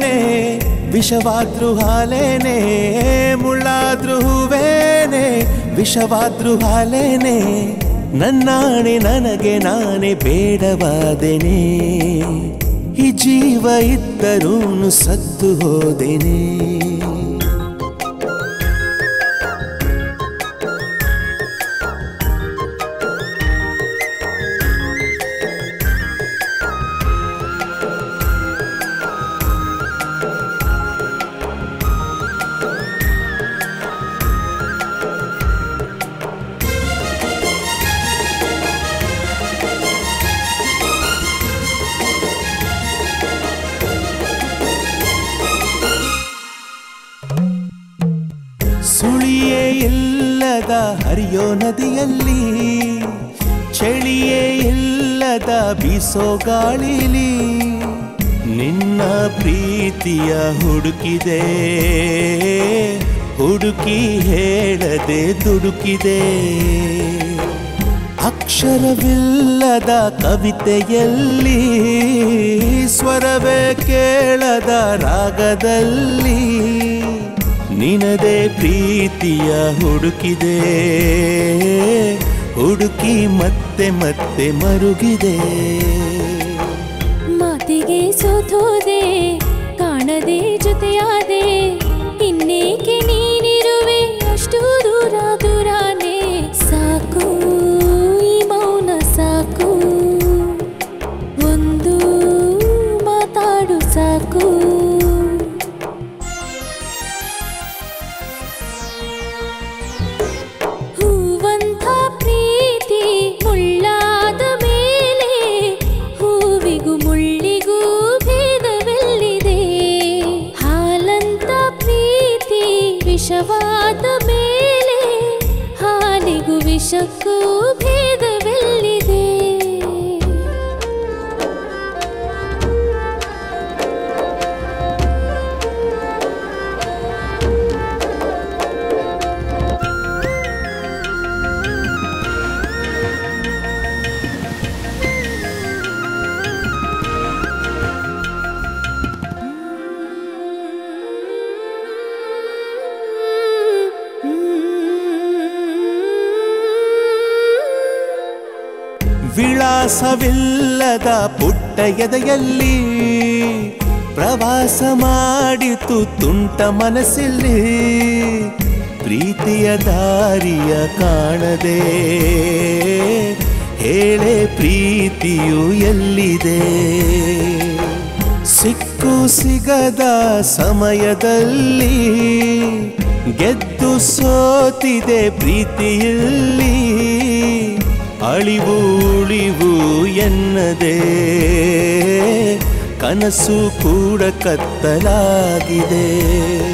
ಹೂವೇನೆ ವಿಷವಾದ್ರು ಹಾಲೇನೆ ಮುಳ್ಳಾದ್ರು ಹೂವೇನೆ ವಿಷವಾದ್ರು ಹಾಲೇನೆ ನನ್ನಾಣೆ ನನಗೆ ನಾನೇ ಬೇಡವಾದೆನೆ ಈ ಜೀವ ಇದ್ದರೂ ಸತ್ತು ಹೋದೆನೆ ಸುಳಿಯೇ ಇಲ್ಲದ ಹರಿಯೋ ನದಿಯಲ್ಲಿ ಚಳಿಯೇ ಇಲ್ಲದ ಬೀಸೋ ಗಾಳಿಲಿ ನಿನ್ನ ಪ್ರೀತಿಯ ಹುಡುಕಿದೆ ಹುಡುಕಿ ಹೇಳದೆ ದುಡುಕಿದೆ ಅಕ್ಷರವಿಲ್ಲದ ಕವಿತೆಯಲ್ಲಿ ಸ್ವರವೇ ಕೇಳದ ರಾಗದಲ್ಲಿ ನಿನದೇ ಪ್ರೀತಿಯ ಹುಡುಕಿದೆ ಹುಡುಕಿ ಮತ್ತೆ ಮತ್ತೆ ಮರುಗಿದೆ ಮಾತಿಗೆ ಸೋತೋದೆ ಕಾಣದೆ ಜೊತೆಯಾದೆ ಇನ್ನೇಕೆ ನೀನಿರುವೆ ಅಷ್ಟು ದೂರ ದೂರಾನೆ ಸಾಕು ಈ ಮೌನ ಸಾಕು ಒಂದು ಮಾತಾಡು ಸಾಕು ಹೂವಂಥ ಪ್ರೀತಿ ಮುಳ್ಳಾದ ಮೇಲೆ ಹೂವಿಗೂ ಮುಳ್ಳಿಗೂ ಭೇದವೆಲ್ಲಿದೆ ಹಾಲಂತ ಪ್ರೀತಿ ವಿಷವಾದ ಮೇಲೆ ಹಾಲಿಗೂ ವಿಷಕ್ಕೂ ಭೇದವೆಲ್ಲಿದೆ ವಿಳಾಸವಿಲ್ಲದ ಪುಟ್ಟ ಎದೆಯಲ್ಲಿ ಪ್ರವಾಸ ಮಾಡಿತು ತುಂಟ ಮನಸ್ಸಲ್ಲಿ ಪ್ರೀತಿಯ ದಾರಿಯ ಕಾಣದೆ ಹೇಳೆ ಪ್ರೀತಿಯು ಎಲ್ಲಿದೆ ಸಿಕ್ಕು ಸಿಗದ ಸಮಯದಲ್ಲಿ ಗೆದ್ದು ಸೋತಿದೆ ಪ್ರೀತಿಯಲ್ಲಿ ಅಳಿವು ಉಳಿವು ಎನ್ನದೆ ಕನಸು ಕೂಡ ಕತ್ತಲಾಗಿದೆ